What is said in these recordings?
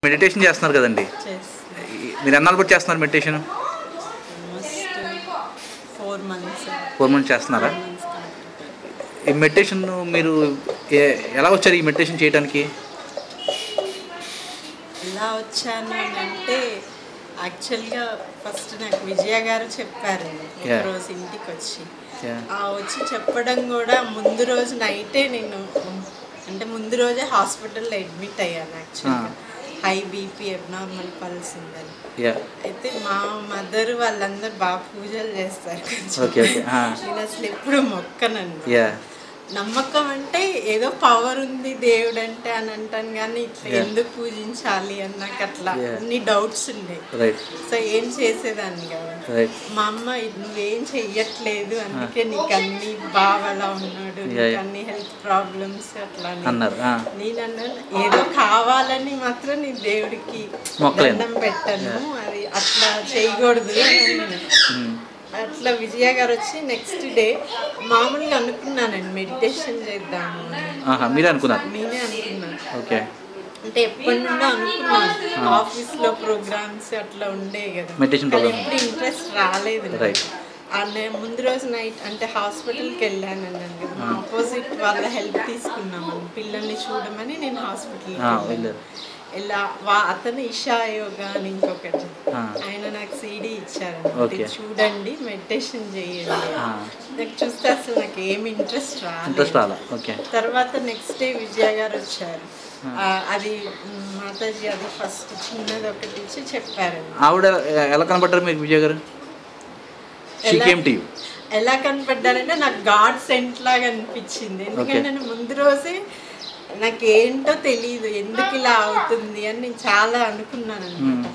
Meditation చేస్తున్నారు కదండి చేస్తాను ఈ- మీరు ఎన్నాళ్ళు బట్టి చేస్తున్నారు meditation almost four months four months చేస్తున్నారా ఈ మెడిటేషన్ మీరు ఏ- ఎలా వచ్చారు ఈ మెడిటేషన్ చేయడానికి ఎలా వచ్చాను అని అంటే యాక్చువల్గా ఫస్ట్ నాకు విజయ గారు చెప్పారు Yeah. రోజు ఇంటికి వచ్చి Yeah. ఆ వచ్చి చెప్పడం కూడా ముందు రోజు నైటే నేను అంటే ముందు రోజే హాస్పిటల్లో అడ్మిట్ అయ్యాను యాక్చువల్గా హై బీపీ అబ్నార్మల్ పల్స్ ఉందని యా అయితే మా మదర్ వాళ్ళందరూ బాగా పూజలు చేస్తారు కొంచెం. Okay, okay. Ah. నేను అసలు ఎప్పుడు మొక్కనండి యా నమ్మకం అంటే ఏదో పవర్ ఉంది దేవుడు అంటే అని అంటాను కానీ ఇట్లా Yeah. ఎందుకు పూజించాలి అని నాకు అట్లా Yeah. అన్ని డౌట్స్ ఉండే రైట్ సో ఏం చేసేదాన్ని కదా రైట్ మా అమ్మ ఇది నువ్వేం చెయ్యట్లేదు అందుకే నీకు అన్ని బావలా ఉన్నాడు Yeah, నీకు yeah. అన్ని హెల్త్ ప్రాబ్లమ్స్ అట్లా అని. అన్నారు ఆ. నేను అన్నాను ఏదో కావాలని మాత్రం నీ దేవుడికి మొక్కలేదు. దండం పెట్టాను అది అట్లా చేయకూడదు అని అన్నాను. మ్మ్. అట్లా విజయ గారు వచ్చి నెక్స్ట్ డే మామూలుగా అనుకున్నానండి మెడిటేషన్ చేద్దాము అని ఆహా మీరే అనుకున్నారు నేనే అనుకున్నాను ఓకే అంటే ఎప్పటి నుండో అనుకున్నాను ఆఫీస్ లో ప్రోగ్రామ్స్ అట్లా ఉండే కదా Meditation కానీ program. ఎప్పుడు ఇంట్రెస్ట్ రాలేదు నాకు. Right. ఆ నే- ముందు రోజు నైట్ అంటే హాస్పిటల్కి వెళ్ళాను అన్నాను కదా మా ఆపోజిట్ వాళ్ళ హెల్ప్ తీసుకున్నాము పిల్లల్ని చూడమని నేను హాస్పిటల్కి ఆ, వెళ్ళాను వెళ్ళారు. ఇలా వా అతను ఇషా యోగా అని ఇంకొకటి ఆ. ఆయన నాకు సీడీ ఇచ్చారు Okay. చూడండి మెడిటేషన్ చేయండి ఆ. నాకు చూస్తే అసలు నాకు ఏమి ఇంట్రెస్ట్ ఇంట్రెస్ట్ రాలేదు రాలా ఓకే తర్వాత నెక్స్ట్ డే విజయ గారు వచ్చారు ఆ, అది మ్, మాతాజీ అది ఫస్ట్ చిన్నది ఒకటి ఇచ్చి చెప్పారు ఆవిడ ఎ- ఎలా కనపడ్డారు మీకు విజయ్ గారు షీ ఎలా- కేమ్ టు యూ ఎలా కనపడ్డారంటే నాకు గాడ్ సెంట్ లాగా అనిపించింది ఎందుకంటే Okay. నేను ముందు రోజే నాకు ఏంటో తెలియదు ఎందుకు ఇలా అవుతుంది అని నేను చాలా అనుకున్నాను అనమాట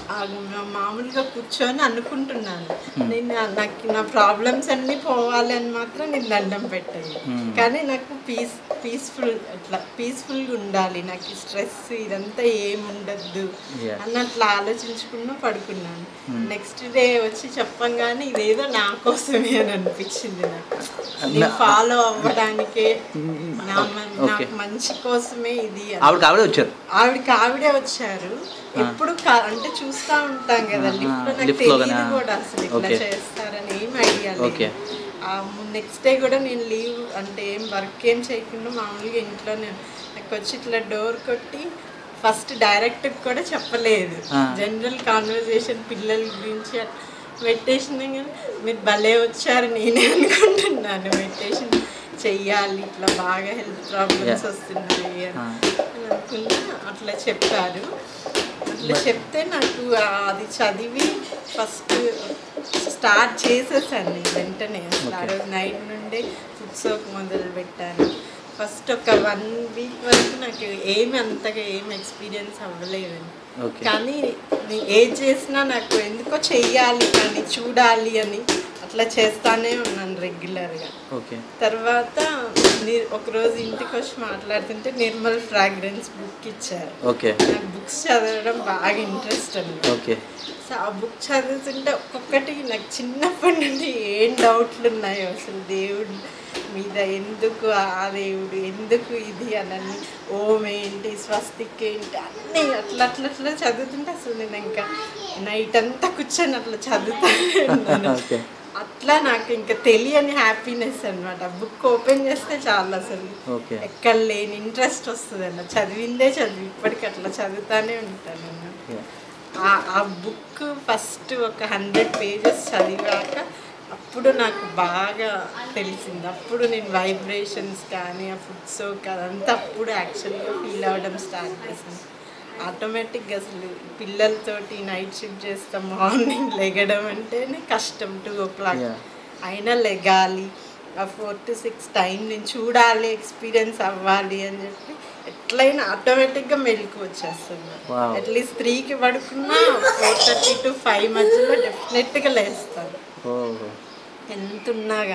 మామూలుగా కూర్చొని అనుకుంటున్నాను నేను నా- నాకు నా ప్రాబ్లమ్స్ అన్నీ పోవాలి అని మాత్రం నేను దండం పెట్టాను Hmm. కానీ నాకు పీస్ పీస్ఫుల్ అట్లా పీస్ఫుల్గా ఉండాలి నాకు స్ట్రెస్ ఇదంతా ఏముండద్దు Yeah. అన్నట్లు ఆలోచించుకున్నా పడుకున్నాను నెక్స్ట్ డే వచ్చి చెప్పంగానే ఇదేదో నా కోసమే అని అనిపించింది నాకు నేను ఫాలో అవ్వడానికే నా మ- Okay. నాకు మంచి కోసమే ఇది అని. ఆవిడకి ఆవిడే వచ్చారు ఆవిడకి ఆవిడే వచ్చారు ఎప్పుడు కా- అంటే చూస్తా ఉంటాం కదా ఆ, లిఫ్ట్ లో నాకు lift లో తెలియదు గానా? కూడా అసలు ఇట్లా Okay. చేస్తారని ఏం ఐడియా Okay. లేదు నెక్స్ట్ డే కూడా నేను లీవ్ అంటే ఏం వర్క్ ఏం చేయకుండా మామూలుగా ఇంట్లోనే నాకు వచ్చి ఇట్లా డోర్ కొట్టి ఫస్ట్ డైరెక్ట్ కూడా చెప్పలేదు ఆ. జనరల్ కాన్వర్జేషన్ పిల్లల గురించి మెడిటేషన్ మీరు భలే వచ్చారు నేనే అనుకుంటున్నాను మెడిటేషన్ చెయ్యాలి ఇట్లా బాగా హెల్త్ ప్రాబ్లమ్స్ Yeah. వస్తున్నాయి అని ఆ. అని అనుకున్నా అట్లా చెప్పారు అట్లా చెప్తే నాకు ఆ- అది చదివి ఫస్ట్ స్టార్ట్ చేసేసాను నేను వెంటనే అసలు ఆ Okay. రోజు నైట్ నుండే ఫుడ్ సోప్ మొదలు పెట్టాను ఫస్ట్ ఒక వన్ వీక్ వరకు నాకు ఏమి అంతగా ఏం ఎక్స్పీరియన్స్ అవ్వలేదు ఓకే కానీ నేను ఏది చేసినా నాకు ఎందుకో చెయ్యాలి కానీ చూడాలి అని అట్లా చేస్తానే ఉన్నాను రెగ్యులర్గా ఓకే తర్వాత ని- ఒకరోజు ఇంటికి వచ్చి మాట్లాడుతుంటే నిర్మల్ ఫ్రాగ్రెన్స్ బుక్ ఇచ్చారు ఓకే నాకు బుక్స్ చదవడం బాగా ఇంట్రెస్ట్ అన్నమాట ఓకే సో ఆ బుక్ చదువుతుంటే ఒక్కొక్కటి నాకు చిన్నప్పటి నుండి ఏం డౌట్లు ఉన్నాయో అసలు దేవుడు మీద ఎందుకు ఆ దేవుడు ఎందుకు ఇది అని ఓం ఏంటి స్వస్తిక్ ఏంటి అన్నీ అట్లా అట్లా అట్లా చదువుతుంటే అసలు నేను ఇంకా నైట్ అంతా కూర్చొని అట్లా చదువుతానే ఉన్నాను ఓకే అట్లా నాకు ఇంకా తెలియని హ్యాపీనెస్ అనమాట బుక్ ఓపెన్ చేస్తే చాలా అసలు ఓకే ఎక్కడ లేని ఇంట్రెస్ట్ వస్తుంది అన్న చదివిందే చదివి ఇప్పటికి అట్లా చదువుతానే ఉంటాను అన్నమాట. ఆ- ఆ బుక్ ఫస్ట్ ఒక హండ్రెడ్ పేజెస్ చదివాక అప్పుడు నాకు బాగా తెలిసింది అప్పుడు నేను వైబ్రేషన్స్ కానీ ఆ ఫుడ్ సోక్ అదంతా అప్పుడు యాక్చువల్గా ఫీల్ అవ్వడం స్టార్ట్ చేశాను ఆటోమేటిక్గా అసలు పిల్లలతోటి నైట్ షిఫ్ట్ చేస్తాం మార్నింగ్ లెగడం అంటేనే కష్టం టూ ఓ క్లాక్ Yeah. అయినా లెగాలి ఆ ఫోర్ టు సిక్స్ టైం నేను చూడాలి ఎక్స్పీరియన్స్ అవ్వాలి అని చెప్పి ఎట్లయినా ఆటోమేటిక్గా మెలకు వచ్చేస్తుంది Wow. అట్లీస్ట్ త్రీకి పడుకున్నా ఫోర్ థర్టీ టు ఫైవ్ మధ్యలో డెఫినెట్గా లేస్తాను ఓ ఎంత ఉన్నా కానీ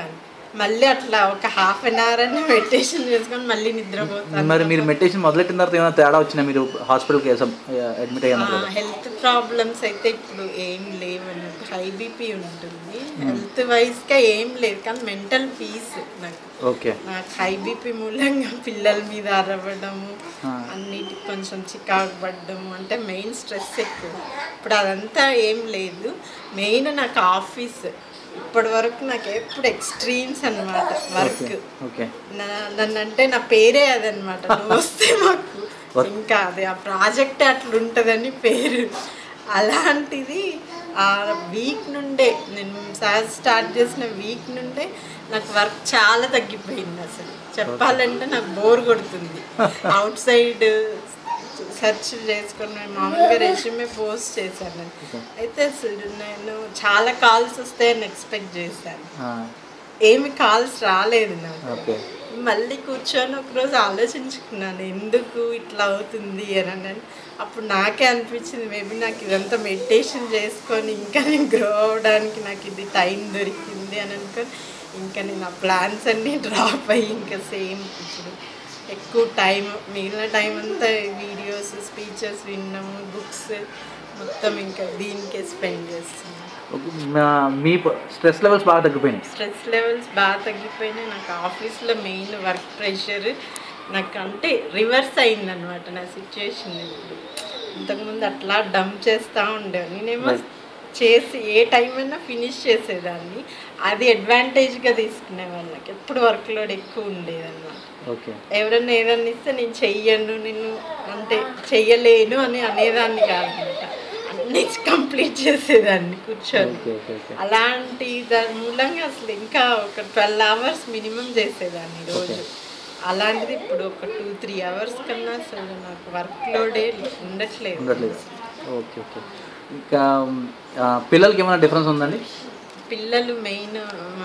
మళ్ళీ అట్లా ఒక హాఫ్ అన్ అవర్ అని మెడిటేషన్ చేసుకొని మళ్ళీ నిద్రపోతాను మరి మీరు మెడిటేషన్ మొదలెట్టిన తర్వాత ఏమైనా తేడా వచ్చినా మీరు హాస్పిటల్కి అడ్మిట్ అయ్యారు కదా హెల్త్ ప్రాబ్లమ్స్ అయితే ఇప్పుడు ఏం లేవు హై బీపీ ఉంటుంది హెల్త్ వైజ్గా ఏం లేదు కానీ మెంటల్ పీస్ నాకు ఓకే నాకు హై బీపీ మూలంగా పిల్లల మీద అరవడము ఆ. అన్నిటికి కొంచెం చికాకు పడ్డము అంటే మెయిన్ స్ట్రెస్ ఎక్కువ ఇప్పుడు అదంతా ఏం లేదు మెయిన్ నాకు ఆఫీస్ ఇప్పటి వరకు నాకు ఎప్పుడు ఎక్స్ట్రీమ్స్ అన్నమాట వర్క్ ఓకే ఓకే నన్ను అంటే నా పేరే అదనమాట నువ్వు వస్తే మాకు ఇంకా అదే ఆ ప్రాజెక్ట్ అట్లా ఉంటుందని పేరు అలాంటిది ఆ వీక్ నుండే నేను సార్ స్టార్ట్ చేసిన వీక్ నుండే నాకు వర్క్ చాలా తగ్గిపోయింది అసలు చెప్పాలంటే నాకు బోర్ కొడుతుంది అవుట్ సైడ్ సెర్చ్ చేసుకుని మామూలుగా రెజ్యూమే పోస్ట్ చేశాను నేను. అయితే అసలు నేను చాలా కాల్స్ వస్తాయని ఎక్స్పెక్ట్ చేశాను ఏమి కాల్స్ రాలేదు నాకు ఓకే మళ్ళీ కూర్చొని ఒకరోజు ఆలోచించుకున్నాను ఎందుకు ఇట్లా అవుతుంది అని అని అప్పుడు నాకే అనిపించింది మేబీ నాకు ఇదంతా మెడిటేషన్ చేసుకొని ఇంకా నేను గ్రో అవడానికి నాకు ఇది టైం దొరికింది అని అనుకొని ఇంకా నేను ఆ ప్లాన్స్ అన్నీ డ్రాప్ అయ్యి ఇంకా సేమ్ ఇప్పుడు ఎక్కువ టైం మిగిలిన టైం అంతా వీడియోస్ స్పీచెస్ వినడం బుక్స్ మొత్తం ఇంకా దీనికే స్పెండ్ చేస్తున్నాను మా- మీ స్ట్రెస్ లెవెల్స్ బాగా తగ్గిపోయినాయి స్ట్రెస్ లెవెల్స్ బాగా తగ్గిపోయినాయి నాకు ఆఫీస్లో మెయిన్ వర్క్ ప్రెషర్ నాకు అంటే రివర్స్ అయిందనమాట నా సిచ్యుయేషన్ ఇప్పుడు ఇంతకుముందు అట్లా డంప్ చేస్తూ ఉండేవాడిని నేనేమో చేసి ఏ టైం అయినా ఫినిష్ చేసేదాన్ని అది అడ్వాంటేజ్గా తీసుకునే వాళ్ళకి ఎప్పుడు వర్క్ లోడ్ ఎక్కువ ఉండేదన్నమాట ఓకే ఎవరన్నా ఏదన్నా ఇస్తే నేను చెయ్యను నేను అంటే చెయ్యలేను అని అనేదాన్ని కాదనమాట అన్నీ కంప్లీట్ చేసేదాన్ని కూర్చొని ఓకే ఓకే ఓకే అలాంటి దాని మూలంగా అసలు ఇంకా ఒక ట్వెల్వ్ అవర్స్ మినిమం చేసేదాన్ని రోజు అలాంటిది ఇప్పుడు ఒక టూ త్రీ అవర్స్ కన్నా అసలు నాకు వర్క్ లోడే ఉండట్లేదు ఉండట్లేదు ఓకే ఓకే ఇంకా ఆ, పిల్లలకి ఏమైనా డిఫరెన్స్ ఉందండి పిల్లలు main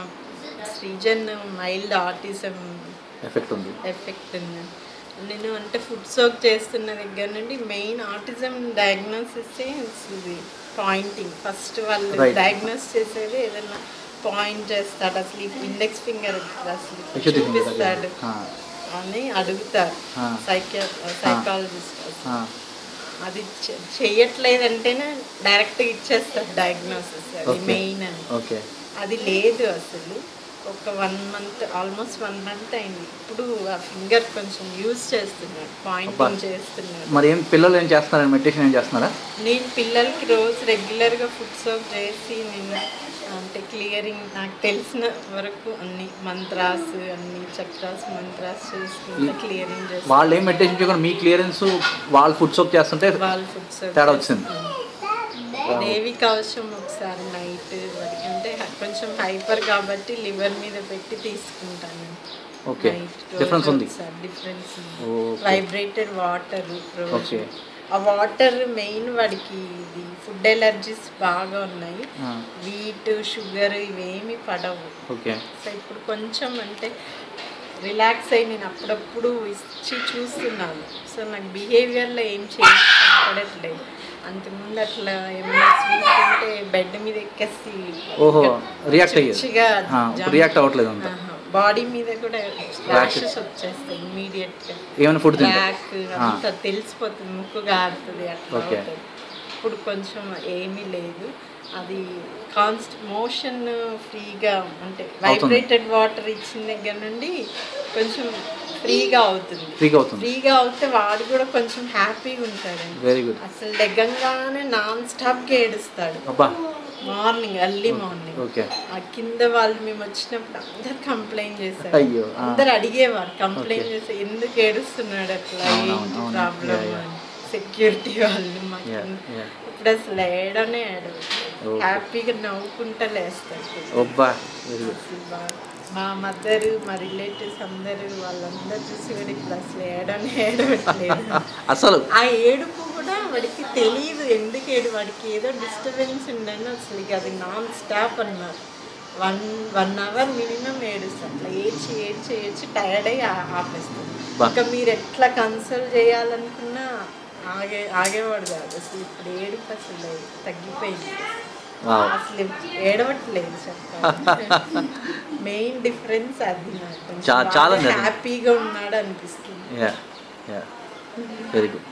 Srujan mild autism effect ఉంది ఎఫెక్ట్ ఉంది నేను అంటే ఫుడ్ సోక్ చేస్తున్న దగ్గర నుండి మెయిన్ ఆటిజం డయాగ్నోసిస్ ఇది పాయింటింగ్ ఫస్ట్ వాళ్ళు Right. డయాగ్నోస్ చేసేది ఏదైనా పాయింట్ చేస్తాడు అసలు ఇండెక్స్ ఫింగర్ అసలు Actually, చూపిస్తాడు ఆ, అని అడుగుతారు ఆ. సైకియా సైకాలజిస్ట్ ఆ, అది చె- చెయ్యట్లేదంటేనే డైరెక్ట్గా ఇచ్చేస్తారు డయాగ్నోసిస్ అది Okay. మెయిన్ అని ఓకే అది లేదు అసలు ఒక one month almost one month అయింది ఇప్పుడు ఆ ఫింగర్ కొంచెం యూజ్ చేస్తున్నాడు పాయింటింగ్ చేస్తున్నాడు మరి ఏం పిల్లలు ఏం చేస్తున్నారా మెడిటేషన్ ఏం చేస్తున్నారా నేను పిల్లలకి రోజు రెగ్యులర్గా ఫుడ్ సోప్ చేసి నేను అంటే క్లియరింగ్ నాకు తెలిసిన వరకు అన్ని మంత్రాస్ అన్ని చక్రాస్ మంత్రాస్ చేసుకుంటా క్లియరింగ్ చేసి వాళ్ళు ఏం మెడిటేషన్ చేయకుండా మీ క్లియరెన్స్ వాళ్ళు ఫుడ్ సోప్ చేస్తుంటే వాళ్ళ ఫుడ్ సోప్ తేడా వచ్చింది దేవి కవచం ఒకసారి నైట్ వరకు అంటే కొంచెం హైపర్ కాబట్టి లివర్ మీద పెట్టి తీసుకుంటాను ఓకే డిఫరెన్స్ ఉంది difference Okay. Vibrated water okay ఆ వాటర్ మెయిన్ వాడికి ఇది ఫుడ్ ఎలర్జీస్ బాగా ఉన్నాయి ఆ, వీట్ షుగర్ ఇవేమి పడవు ఓకే సో ఇప్పుడు కొంచెం అంటే రిలాక్స్ అయ్యి నేను అప్పుడప్పుడు ఇచ్చి చూస్తున్నాను సో నాకు బిహేవియర్లో ఏం చేంజ్ కనపడట్లేదు అంతకుముందు అట్లా ఏమైనా స్వీట్ ఉంటే బెడ్ మీద ఎక్కేసి ఓహో రియాక్ట్ అయ్యేది చిచ్చిగా రియాక్ట్ అవ్వట్లేదు అంత బాడీ మీద కూడా ర్యాషెస్ వచ్చేస్తాయి ఇమీడియట్గా ఏమైనా ఫుడ్ తింటే బ్లాక్ అంతా తెలిసిపోతుంది ముక్కు గారుతుంది అట్లా Okay. అవుతుంది ఇప్పుడు కొంచెం ఏమీ లేదు అది కాన్స్ట్ మోషన్ ఫ్రీగా అంటే వైబ్రేటెడ్ వాటర్ ఇచ్చిన దగ్గర నుండి కొంచెం ఫ్రీగా అవుతుంది ఫ్రీగా అవుతుంది ఫ్రీగా అవుతే వాడు కూడా కొంచెం హ్యాపీగా ఉంటాడండి వెరీ గుడ్ అసలు లెగ్గంగానే నాన్ స్టాప్గా ఏడుస్తాడు అబ్బా మార్నింగ్ ఎర్లీ మార్నింగ్ ఓకే ఆ కింద వాళ్ళు మేము వచ్చినప్పుడు అందరు కంప్లైంట్ చేశారు అయ్యో ఆ. అందరు అడిగేవారు కంప్లైంట్ చేస్తే ఎందుకు ఏడుస్తున్నాడు అట్లా అవును, ఏంటి అవును. Problem Yeah, yeah. అని సెక్యూరిటీ వాళ్ళు మాకు Yeah, yeah. ఇప్పుడు అసలు ఏడనే ఏడు Okay. హ్యాపీగా నవ్వుకుంటా లేస్తాడు అబ్బా వెరీ గుడ్ అసలు బాగా మా మదర్ మా రిలేటివ్స్ అందరూ వాళ్ళందరూ చూసి కూడా ఇప్పుడు అసలు ఏడనే ఏడవట్లేదు అసలు ఆ ఏడుపు కూడా వాడికి తెలియదు ఎందుకు ఏడు వాడికి ఏదో డిస్టర్బెన్స్ ఉండని అసలు ఇక అది నాన్ స్టాప్ అన్నారు వన్ వన్ అవర్ మినిమం ఏడుస్తుంది అట్లా ఏడ్చి ఏడ్చి ఏడ్చి టైర్డ్ అయ్యి ఆ- ఆపేస్తుంది బా. ఇంకా మీరు ఎట్లా కన్సల్ట్ చేయాలనుకున్నా ఆగే ఆగేవాడు కాదు అసలు ఇప్పుడు ఏడుపు అసలు తగ్గిపోయింది Wow. అసలు ఏడవట్లేదు చెప్పాలి మెయిన్ డిఫరెన్స్ అది నాకు చా- చాలా నిజం. హ్యాపీగా ఉన్నాడు అనిపిస్తుంది యా యా వెరీ గుడ్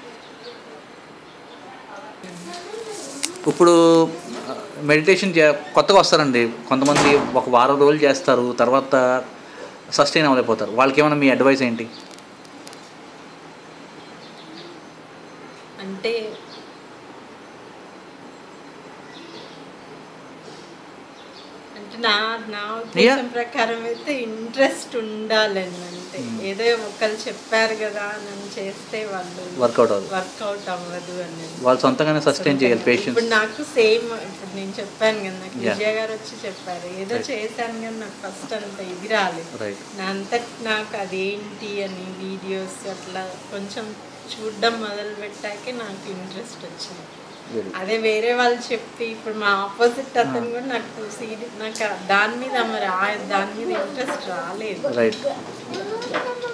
ఇప్పుడు మెడిటేషన్ చే కొత్తగా వస్తారండి కొంతమంది ఒక వారం రోజులు చేస్తారు తర్వాత సస్టైన్ అవ్వలేకపోతారు వాళ్ళకి ఏమైనా మీ అడ్వైస్ ఏంటి అంటే అంటే నా నా ఉద్దేశం ప్రకారం అయితే ఇంట్రెస్ట్ ఉండాలండి అంటే ఏదో ఒకళ్ళు చెప్పారు కదా అని చేస్తే వాళ్ళు వర్కౌట్ అవ్వదు వర్కౌట్ అవ్వదు అని వాళ్ళు సొంతంగానే సస్టైన్ చేయాలి పేషెన్స్ ఇప్పుడు నాకు సేమ్ ఇప్పుడు నేను చెప్పాను కదా నాకు Yeah. విజయ గారు వచ్చి చెప్పారు ఏదో Right. చేశాను కానీ నాకు ఫస్ట్ అంత ఇది రాలేదు రైట్ నా అంతటి నాకు అదేంటి అని వీడియోస్ అట్లా కొంచెం చూడడం మొదలు పెట్టాకే నాకు ఇంట్రెస్ట్ వచ్చింది వెరీ అదే వేరే వాళ్ళు చెప్పి ఇప్పుడు మా ఆపోజిట్ అతను కూడా నాకు సీరియస్ నాకు ఆ దాని మీద మరి ఆ దాని మీద ఇంట్రెస్ట్ రాలేదు రైట్